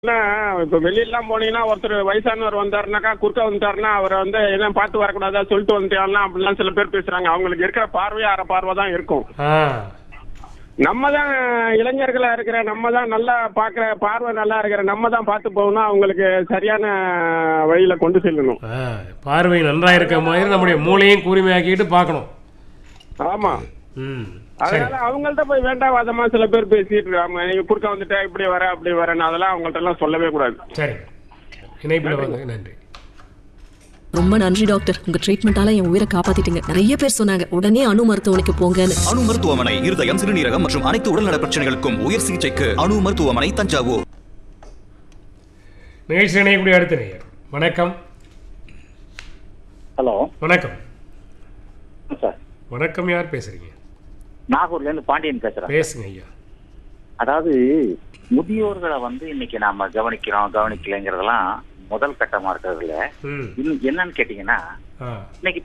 இப்ப வெளியெல்லாம் போனீங்கன்னா ஒருத்தர் வயசானவர் வந்தாருனாக்கா குறுக்க வந்துட்டாருன்னா அவரை வந்து என்ன பார்த்து வரக்கூடாதா சொல்லிட்டு வந்துட்டாருன்னா அப்படிலாம் சில பேர் பேசுறாங்க அவங்களுக்கு இருக்கிற பார்வை அரை பார்வை தான் இருக்கும் ஆ நம்ம தான் இளைஞர்களா இருக்கிற நம்ம தான் நல்லா பார்க்குற பார்வை நல்லா இருக்கிற நம்ம தான் பார்த்து போகணும் அவங்களுக்கு சரியான வழியில கொண்டு செல்லணும் ஆ பார்வை நன்றா இருக்க மாதிரி நம்முடைய மூளையும் கூர்மையாக்கிட்டு பார்க்கணும் ஆமா ம் சரி அதனால அவங்கள்ட்ட போய் வேண்டாவாதமா சில பேர் பேசிட்டு இருக்காங்க நீங்க குறுக்க வந்துட்டா இப்படி வர அப்படி வரேன்னு அதெல்லாம் அவங்கள்ட்ட எல்லாம் சொல்லவே கூடாது சரி இணைப்பில் வாங்க நன்றி ரொம்ப நன்றி டாக்டர் உங்க ட்ரீட்மெண்டால என் உயிரை காப்பாத்திட்டீங்க நிறைய பேர் சொன்னாங்க உடனே அணு மருத்துவமனைக்கு போங்கன்னு அணு மருத்துவமனை இருதயம் சிறுநீரகம் மற்றும் அனைத்து உடல்நல பிரச்சனைகளுக்கும் உயர் சிகிச்சைக்கு அணு மருத்துவமனை தஞ்சாவூர் நிகழ்ச்சி இணையக்கூடிய அடுத்த நேயர் வணக்கம் ஹலோ வணக்கம் சார் வணக்கம் யார் பேசுறீங்க நாகூர்ல இருந்து பாண்டியன் பேசுறேன் பேசுங்க ஐயா அதாவது முதியோர்களை வந்து இன்னைக்கு நாம கவனிக்கிறோம் கவனிக்கலைங்கிறதெல்லாம் முதல் கட்டமா இருக்கிறதுல ம் இன்னும் என்னன்னு கேட்டீங்கன்னா ஆ இன்னைக்கு